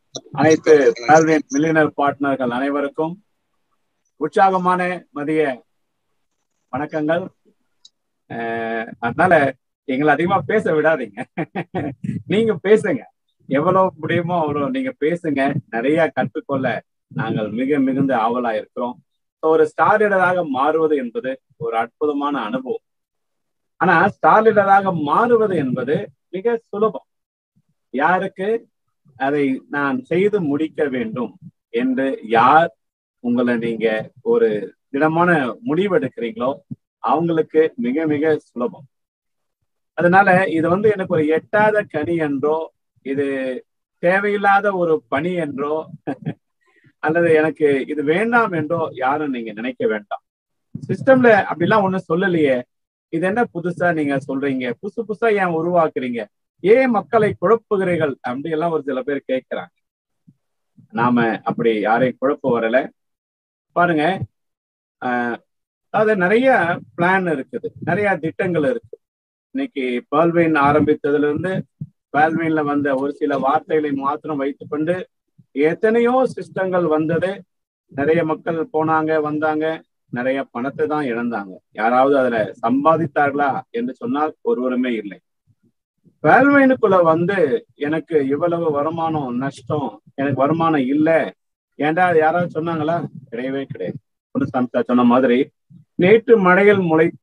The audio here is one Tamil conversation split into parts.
அனைத்து மில்லியனர் பார்ட்னர்கள் அனைவருக்கும் உற்சாகமான மதிய வணக்கங்கள் அஹ் அதனால எங்களை அதிகமா பேச விடாதீங்க நீங்க பேசுங்க எவ்வளவு முடியுமோ அவ்வளோ நீங்க பேசுங்க நிறைய கற்றுக்கொள்ள நாங்கள் மிக மிகுந்த ஆவலா இருக்கிறோம் ஒரு ஸ்டார் லீடராக மாறுவது என்பது ஒரு அற்புதமான அனுபவம் ஆனா ஸ்டார் லீடராக மாறுவது என்பது மிக சுலபம் யாருக்கு அதை நான் செய்து முடிக்க வேண்டும் என்று யார் உங்களை நீங்க ஒரு திடமான முடிவு எடுக்கிறீங்களோ அவங்களுக்கு மிக மிக சுலபம் அதனால இது வந்து எனக்கு ஒரு எட்டாத கனி என்றோ இது தேவையில்லாத ஒரு பணி என்றோ அல்லது எனக்கு இது வேண்டாம் என்றோ யாரும் நீங்க நினைக்க வேண்டாம் சிஸ்டம்ல அப்படிலாம் ஒண்ணும் சொல்லலையே இது என்ன புதுசா நீங்க சொல்றீங்க புதுசு புதுசா ஏன் உருவாக்குறீங்க ஏன் மக்களை குழப்புகிறீர்கள் அப்படி எல்லாம் ஒரு சில பேர் கேட்கிறாங்க நாம அப்படி யாரையும் குழப்ப வரல பாருங்க ஆஹ் அதாவது நிறைய பிளான் இருக்குது நிறைய திட்டங்கள் இருக்கு இன்னைக்கு பால்வெயின் ஆரம்பித்ததுல இருந்து பால்வெயின்ல வந்த ஒரு சில வார்த்தைகளை மாத்திரம் வைத்துக்கொண்டு எத்தனையோ சிஸ்டங்கள் வந்தது நிறைய மக்கள் போனாங்க வந்தாங்க நிறைய பணத்தை தான் இழந்தாங்க யாராவது அதுல சம்பாதித்தார்களா என்று சொன்னால் ஒருவருமே இல்லை வேல்வைனுக்குள்ள வந்து எனக்கு இவ்வளவு வருமானம் நஷ்டம் எனக்கு வருமானம் இல்லை ஏன்டா யாராவது சொன்னாங்களா கிடையவே கிடையாது பொன்னுசாமி சொன்ன மாதிரி நேற்று மழையில் முளைத்த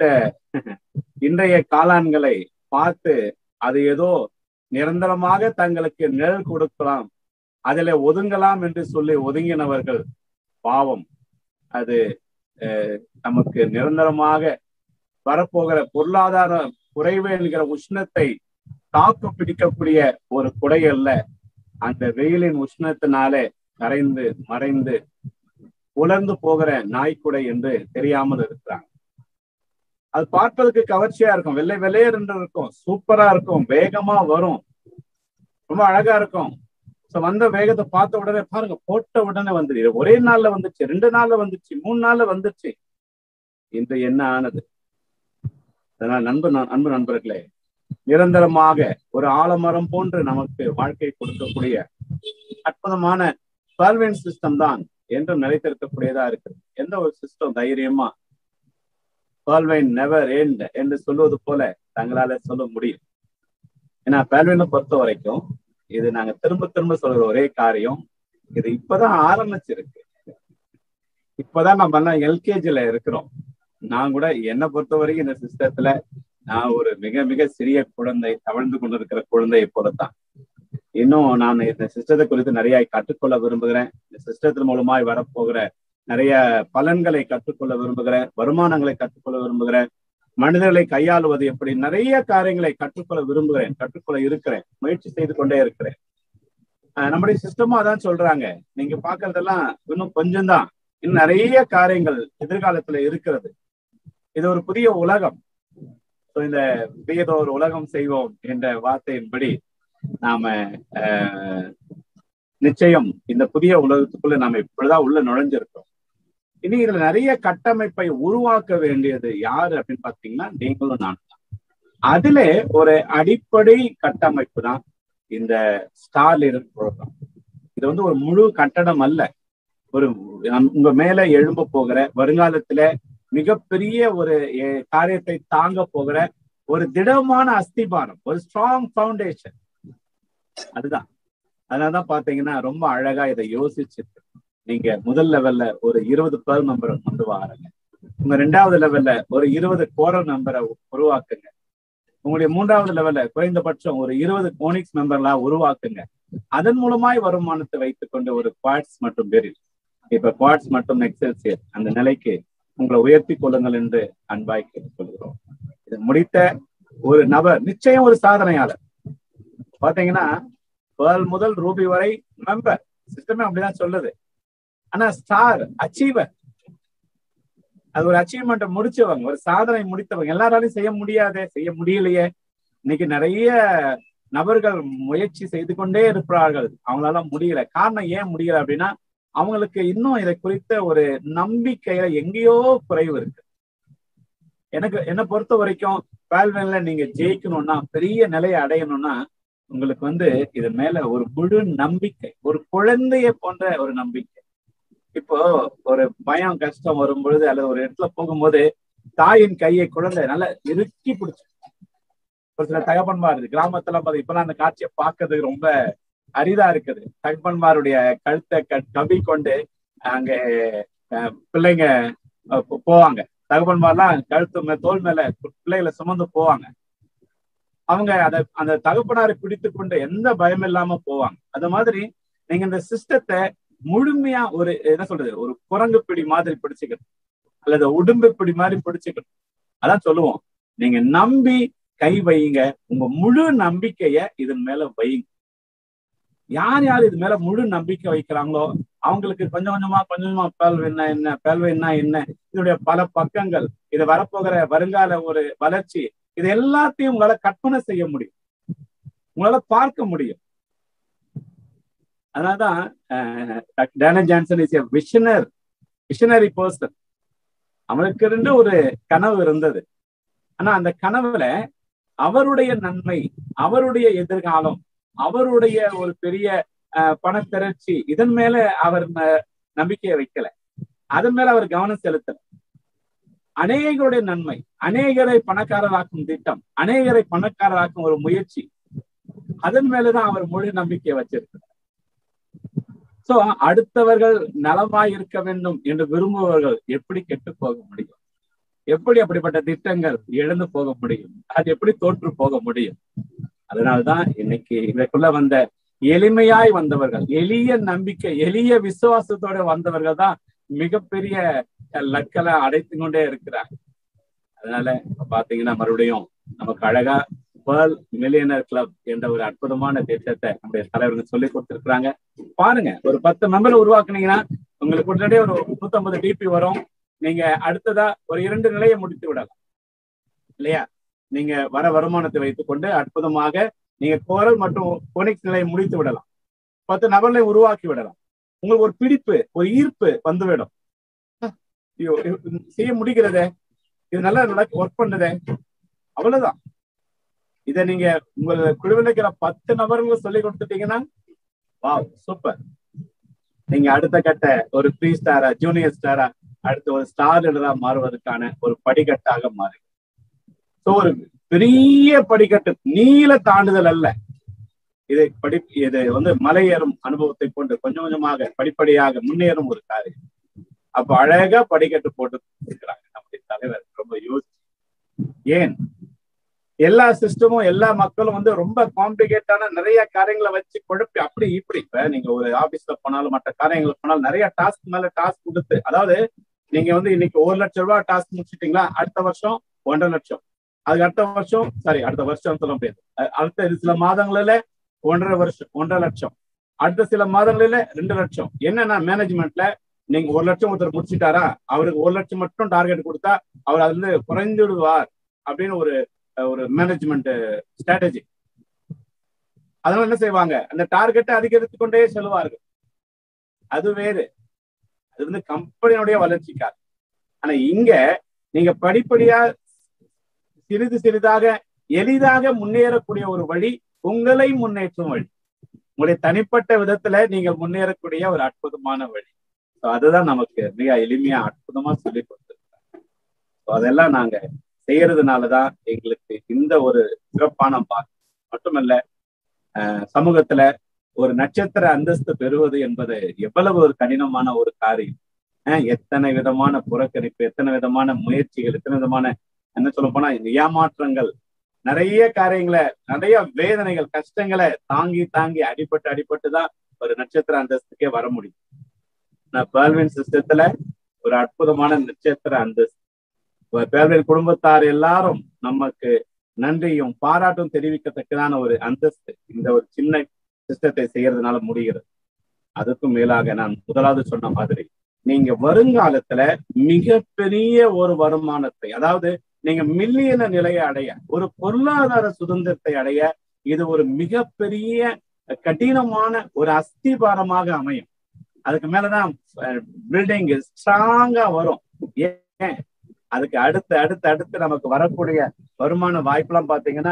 இன்றைய காளான்களை பார்த்து அது ஏதோ நிரந்தரமாக தங்களுக்கு நிழல் கொடுக்கலாம் அதில் ஒதுங்கலாம் என்று சொல்லி ஒதுங்கினவர்கள் பாவம் அது நமக்கு நிரந்தரமாக வரப்போகிற பொருளாதார குறைவு என்கிற உஷ்ணத்தை தாக்கு பிடிக்கக்கூடிய ஒரு குடை அல்ல அந்த வெயிலின் உஷ்ணத்தினாலே கரைந்து மறைந்து உலர்ந்து போகிற நாய்க்குடை என்று தெரியாமல் இருக்கிறாங்க அது பார்ப்பதற்கு கவர்ச்சியா இருக்கும் வெள்ளை வெள்ளையர் என்று இருக்கும் சூப்பரா இருக்கும் வேகமா வரும் ரொம்ப அழகா இருக்கும் ஸோ வந்த வேகத்தை பார்த்த உடனே பாருங்க போட்ட உடனே வந்துடு ஒரே நாள்ல வந்துச்சு ரெண்டு நாள்ல வந்துச்சு மூணு நாள்ல வந்துச்சு இன்று என்ன ஆனது அதனால நண்பு அன்பு நண்பர்களே நிரந்தரமாக ஒரு ஆலமரம் போன்று நமக்கு வாழ்க்கை கொடுக்கக்கூடிய அற்புதமான பர்வென் சிஸ்டம் தான் என்றும் நிலைத்திருக்கக்கூடியதா இருக்கு எந்த ஒரு சிஸ்டம் தைரியமா பால்வைன் நெவர் எண்ட் என்று சொல்வது போல தங்களால சொல்ல முடியும் ஏன்னா பால்வைனை பொறுத்த வரைக்கும் இது நாங்க திரும்ப திரும்ப சொல்ற ஒரே காரியம் இது இப்பதான் ஆரம்பிச்சிருக்கு இப்பதான் நம்ம எல்லாம் எல்கேஜில இருக்கிறோம் நான் கூட என்னை பொறுத்த வரைக்கும் இந்த சிஸ்டத்துல நான் ஒரு மிக மிக சிறிய குழந்தை தவழ்ந்து கொண்டிருக்கிற குழந்தையை போலத்தான் இன்னும் நான் இந்த சிஸ்டத்தை குறித்து நிறைய கற்றுக்கொள்ள விரும்புகிறேன் இந்த சிஸ்டத்தின் மூலமாய் வரப்போகிற நிறைய பலன்களை கற்றுக்கொள்ள விரும்புகிறேன் வருமானங்களை கற்றுக்கொள்ள விரும்புகிறேன் மனிதர்களை கையாளுவது எப்படி நிறைய காரியங்களை கற்றுக்கொள்ள விரும்புகிறேன் கற்றுக்கொள்ள இருக்கிறேன் முயற்சி செய்து கொண்டே இருக்கிறேன் நம்முடைய சிஸ்டமும் அதான் சொல்றாங்க நீங்க பாக்குறதெல்லாம் இன்னும் கொஞ்சம் தான் இன்னும் நிறைய காரியங்கள் எதிர்காலத்துல இருக்கிறது இது ஒரு புதிய உலகம் இந்த புதியதோ ஒரு உலகம் செய்வோம் என்ற வார்த்தையின்படி நாம நிச்சயம் இந்த புதிய உலகத்துக்குள்ள நாம இப்படிதான் உள்ள நுழைஞ்சிருக்கோம் இனி இதுல நிறைய கட்டமைப்பை உருவாக்க வேண்டியது யாரு அப்படின்னு பாத்தீங்கன்னா நீங்களும் நான் தான் அதுல ஒரு அடிப்படை கட்டமைப்பு தான் இந்த ஸ்டார் லீடர் ப்ரோக்ராம் இது வந்து ஒரு முழு கட்டடம் அல்ல ஒரு உங்க மேல எழும்ப போகிற வருங்காலத்துல மிகப்பெரிய ஒரு காரியத்தை தாங்க போகிற ஒரு திடமான அஸ்திபாரம் ஒரு ஸ்ட்ராங் பவுண்டேஷன் அதுதான் அதனாலதான் பாத்தீங்கன்னா ரொம்ப அழகா இதை யோசிச்சிருக்கு நீங்க முதல் லெவல்ல ஒரு இருபது பேர் நம்பரை கொண்டு வாருங்க உங்க ரெண்டாவது லெவல்ல ஒரு இருபது கோரல் நம்பரை உருவாக்குங்க உங்களுடைய மூன்றாவது லெவல்ல குறைந்தபட்சம் ஒரு இருபது கோனிக்ஸ் மெம்பர்லா உருவாக்குங்க அதன் மூலமாய் வருமானத்தை வைத்துக் கொண்டு ஒரு குவாட்ஸ் மற்றும் பெரில் இப்ப குவாட்ஸ் மற்றும் எக்ஸல்சியர் அந்த நிலைக்கு உங்களை உயர்த்தி கொள்ளுங்கள் என்று அன்பாய் கேட்டுக்கொள்கிறோம் இது முடித்த ஒரு நபர் நிச்சயம் ஒரு சாதனையாளர் பாத்தீங்கன்னா பேர்ல் முதல் ரூபி வரை மெம்பர் சிஸ்டமே அப்படிதான் சொல்லுது ஆனா ஸ்டார் அச்சீவர் அது ஒரு அச்சீவ்மெண்ட்டை முடிச்சவங்க ஒரு சாதனை முடித்தவங்க எல்லாராலையும் செய்ய முடியாதே செய்ய முடியலையே இன்னைக்கு நிறைய நபர்கள் முயற்சி செய்து கொண்டே இருக்கிறார்கள் அவங்களால முடியல காரணம் ஏன் முடியல அப்படின்னா அவங்களுக்கு இன்னும் இதை குறித்த ஒரு நம்பிக்கையில எங்கேயோ குறைவு இருக்கு எனக்கு என்னை பொறுத்த வரைக்கும் வேல்வேன்ல நீங்க ஜெயிக்கணும்னா பெரிய நிலையை அடையணும்னா உங்களுக்கு வந்து இது மேல ஒரு முழு நம்பிக்கை ஒரு குழந்தைய போன்ற ஒரு நம்பிக்கை இப்போ ஒரு பயம் கஷ்டம் வரும் பொழுது அல்லது ஒரு இடத்துல போகும்போது தாயின் கையை குழந்தை நல்லா இறுக்கி பிடிச்சு ஒரு சில தகப்பன்மார் கிராமத்துல பாத்து இப்பெல்லாம் அந்த காட்சியை பார்க்கறதுக்கு ரொம்ப அரிதா இருக்குது தகப்பன்மாருடைய கழுத்தை கவி கொண்டு அங்க பிள்ளைங்க போவாங்க தகப்பன்மார்லாம் கழுத்து தோல் மேல பிள்ளைகளை சுமந்து போவாங்க அவங்க அத அந்த தகப்பனாரை பிடித்து கொண்டு எந்த பயம் இல்லாம போவாங்க அது மாதிரி நீங்க இந்த சிஸ்டத்தை முழுமையா ஒரு என்ன சொல்றது ஒரு குரங்கு பிடி மாதிரி பிடிச்சுக்கணும் அல்லது உடும்பு பிடி மாதிரி பிடிச்சுக்கணும் அதான் சொல்லுவோம் நீங்க நம்பி கை வையுங்க உங்க முழு நம்பிக்கைய இதன் மேல வையுங்க யார் யார் இது மேல முழு நம்பிக்கை வைக்கிறாங்களோ அவங்களுக்கு கொஞ்சம் கொஞ்சமா கொஞ்சம் கொஞ்சமா பேல்வைன்னா என்ன பேல்வைன்னா என்ன இதனுடைய பல பக்கங்கள் இது வரப்போகிற வருங்கால ஒரு வளர்ச்சி இது எல்லாத்தையும் உங்களால கற்பனை செய்ய முடியும் உங்களால பார்க்க முடியும் அதனாலதான் Daniel Johnson is a visioner visionary person அவனுக்கு இருந்து ஒரு கனவு இருந்தது ஆனா அந்த கனவுல அவருடைய நன்மை அவருடைய எதிர்காலம் அவருடைய ஒரு பெரிய பணத்திரட்சி இதன் மேல அவர் நம்பிக்கையை வைக்கல அதன் மேல அவர் கவனம் செலுத்தல அநேகருடைய நன்மை அநேகரை பணக்காரராக்கும் திட்டம் அநேகரை பணக்காரராக்கும் ஒரு முயற்சி அதன் மேலதான் அவர் முழு நம்பிக்கையை வச்சிருக்கிறார் சோ அடுத்தவர்கள் நலமாய் இருக்க வேண்டும் என்று விரும்புபவர்கள் எப்படி கெட்டு போக முடியும் எப்படி அப்படிப்பட்ட திட்டங்கள் இழந்து போக முடியும் அது எப்படி தோற்று போக முடியும் அதனால்தான் இன்னைக்கு இதற்குள்ள வந்த எளிமையாய் வந்தவர்கள் எளிய நம்பிக்கை எளிய விசுவாசத்தோட வந்தவர்கள் தான் மிகப்பெரிய லக்கலை அடைத்து கொண்டே இருக்கிறாங்க அதனால பாத்தீங்கன்னா மறுபடியும் நமக்கு அழகா பேர்ல் மில்லியனர் கிளப் என்ற ஒரு அற்புதமான திட்டத்தை நம்முடைய தலைவர்கள் சொல்லி கொடுத்திருக்கிறாங்க பாருங்க ஒரு பத்து மெம்பர் உருவாக்குனீங்கன்னா உங்களுக்கு உடனடியே ஒரு நூத்தம்பது டிபி வரும் நீங்க அடுத்ததா ஒரு இரண்டு நிலையை முடித்து விடலாம் இல்லையா நீங்க வர வருமானத்தை வைத்துக் கொண்டு அற்புதமாக நீங்க கோரல் மற்றும் போனிக்ஸ் நிலையை முடித்து விடலாம் பத்து நபர்களை உருவாக்கி விடலாம் உங்களுக்கு ஒரு பிடிப்பு ஒரு ஈர்ப்பு வந்துவிடும் செய்ய முடிகிறதே இது நல்லா நடக்க ஒர்க் பண்ணுதே அவ்வளவுதான் இத நீங்க உங்கள் குழுவில் இருக்கிற பத்து நபர்களுக்கு சொல்லி கொடுத்துட்டீங்கன்னா வா சூப்பர் நீங்க அடுத்த கட்ட ஒரு ப்ரீ ஸ்டாரா ஜூனியர் ஸ்டாரா அடுத்து ஒரு ஸ்டார் லீடரா மாறுவதற்கான ஒரு படிக்கட்டாக மாறு ஸோ ஒரு பெரிய படிக்கட்டு நீள தாண்டுதல் அல்ல இது படி இது வந்து மலையேறும் அனுபவத்தை கொண்டு கொஞ்சம் கொஞ்சமாக படிப்படியாக முன்னேறும் ஒரு காரியம் அப்ப அழகா படிக்கட்டு போட்டு இருக்கிறாங்க நம்முடைய தலைவர் ரொம்ப யோசிச்சு ஏன் எல்லா சிஸ்டமும் எல்லா மக்களும் வந்து ரொம்ப காம்ப்ளிகேட்டான நிறைய காரியங்களை வச்சு குழப்பி அப்படி இப்படி இப்ப நீங்க ஒரு ஆபீஸ்ல போனாலும் மற்ற காரியங்களுக்கு போனாலும் நிறைய டாஸ்க் மேல டாஸ்க் கொடுத்து அதாவது நீங்க வந்து இன்னைக்கு ஒரு லட்சம் ரூபாய் டாஸ்க் முடிச்சிட்டீங்களா அடுத்த வருஷம் ஒன்றரை லட்சம் அதுக்கு அடுத்த வருஷம் சாரி அடுத்த வருஷம் சொல்ல முடியாது அடுத்த சில மாதங்களில ஒன்றரை வருஷம் ஒன்றரை லட்சம் அடுத்த சில மாதங்களில ரெண்டு லட்சம் என்னன்னா மேனேஜ்மெண்ட்ல நீங்க ஒரு லட்சம் ஒருத்தர் முடிச்சிட்டாரா அவருக்கு ஒரு லட்சம் மட்டும் டார்கெட் கொடுத்தா அவர் அதுல இருந்து குறைந்து விடுவார் அப்படின்னு ஒரு ஒரு மேனேஜ்மெண்ட் ஸ்ட்ராட்டஜி அதனால என்ன செய்வாங்க அந்த டார்கெட்டை அதிகரித்து கொண்டே செல்வார்கள் அது வேறு அது வந்து கம்பெனியுடைய வளர்ச்சிக்காக ஆனா இங்க நீங்க படிப்படியா சிறிது சிறிதாக எளிதாக முன்னேறக்கூடிய ஒரு வழி உங்களை முன்னேற்றும் வழி உங்களுடைய தனிப்பட்ட விதத்துல நீங்கள் முன்னேறக்கூடிய ஒரு அற்புதமான வழி அதுதான் நமக்கு மிக எளிமையா அற்புதமா சொல்லி கொடுத்துருக்காங்க அதெல்லாம் நாங்க செய்யறதுனாலதான் எங்களுக்கு இந்த ஒரு சிறப்பான பாக்கு மட்டுமல்ல சமூகத்துல ஒரு நட்சத்திர அந்தஸ்து பெறுவது என்பது எவ்வளவு ஒரு கடினமான ஒரு காரியம் எத்தனை விதமான புறக்கணிப்பு எத்தனை விதமான முயற்சிகள் எத்தனை விதமான என்ன சொல்ல போனா ஏமாற்றங்கள் நிறைய காரியங்களை நிறைய வேதனைகள் கஷ்டங்களை தாங்கி தாங்கி அடிபட்டு அடிபட்டு தான் ஒரு நட்சத்திர அந்தஸ்துக்கே வர முடியும் நான் பேர்வின் சிஸ்டத்துல ஒரு அற்புதமான நட்சத்திர அந்தஸ்து பேர்வின் குடும்பத்தார் எல்லாரும் நமக்கு நன்றியும் பாராட்டும் தெரிவிக்கத்தக்கதான ஒரு அந்தஸ்து இந்த ஒரு சின்ன சிஸ்டத்தை செய்யறதுனால முடிகிறது அதுக்கும் மேலாக நான் முதலாவது சொன்ன மாதிரி நீங்க வருங்காலத்துல மிகப்பெரிய ஒரு வருமானத்தை அதாவது நீங்க மில்லியன நிலையை அடைய ஒரு பொருளாதார சுதந்திரத்தை அடைய இது ஒரு மிகப்பெரிய கடினமான ஒரு அஸ்திபாரமாக அமையும் அதுக்கு மேலதான் பில்டிங் ஸ்ட்ராங்கா வரும் ஏன் அதுக்கு அடுத்து அடுத்து அடுத்து நமக்கு வரக்கூடிய வருமான வாய்ப்பெல்லாம் பாத்தீங்கன்னா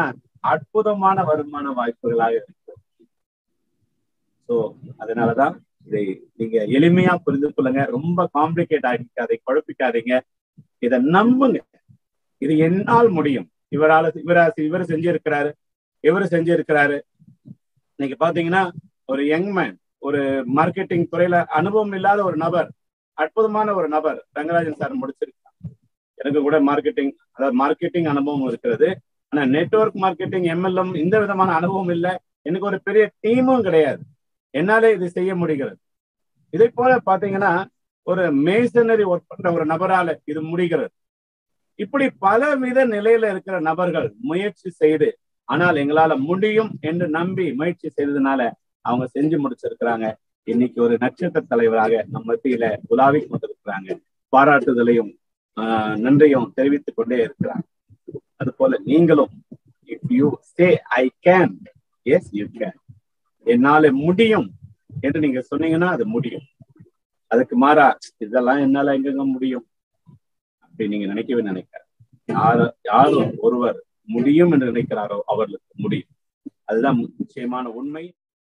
அற்புதமான வருமான வாய்ப்புகளாக இருக்கு சோ அதனாலதான் இதை நீங்க எளிமையா புரிந்து கொள்ளுங்க ரொம்ப காம்ப்ளிகேட் ஆகிக்காதை குழப்பிக்காதீங்க இதை நம்புங்க இது என்னால் முடியும் இவரால இவரா இவர் செஞ்சிருக்கிறாரு இவர் செஞ்சிருக்கிறாரு இன்னைக்கு பாத்தீங்கன்னா ஒரு யங் மேன் ஒரு மார்க்கெட்டிங் துறையில அனுபவம் இல்லாத ஒரு நபர் அற்புதமான ஒரு நபர் ரங்கராஜன் சார் முடிச்சிருக்காங்க எனக்கு கூட மார்க்கெட்டிங் அதாவது மார்க்கெட்டிங் அனுபவம் இருக்கிறது ஆனா நெட்ஒர்க் மார்க்கெட்டிங் எம்எல்எம் இந்த விதமான அனுபவம் இல்லை எனக்கு ஒரு பெரிய டீமும் கிடையாது என்னாலே இது செய்ய முடிகிறது இதே போல பாத்தீங்கன்னா ஒரு மேசனரி ஒர்க் பண்ற ஒரு நபரால இது முடிகிறது இப்படி பலவித நிலையில இருக்கிற நபர்கள் முயற்சி செய்து ஆனால் எங்களால முடியும் என்று நம்பி முயற்சி செய்ததுனால அவங்க செஞ்சு முடிச்சிருக்கிறாங்க இன்னைக்கு ஒரு நட்சத்திர தலைவராக நம்ம மத்தியில உலாவி கொண்டிருக்கிறாங்க பாராட்டுதலையும் ஆஹ் நன்றியும் தெரிவித்துக் கொண்டே இருக்கிறாங்க அது போல நீங்களும் if you say I can yes you can என்னால முடியும் என்று நீங்க சொன்னீங்கன்னா அது முடியும் அதுக்கு மாறா இதெல்லாம் என்னால எங்கெங்க முடியும் அப்படி நீங்க நினைக்கவே நினைக்காது யார யாரும் ஒருவர் முடியும் என்று நினைக்கிறாரோ அவர்களுக்கு முடியும் அதுதான் நிச்சயமான உண்மை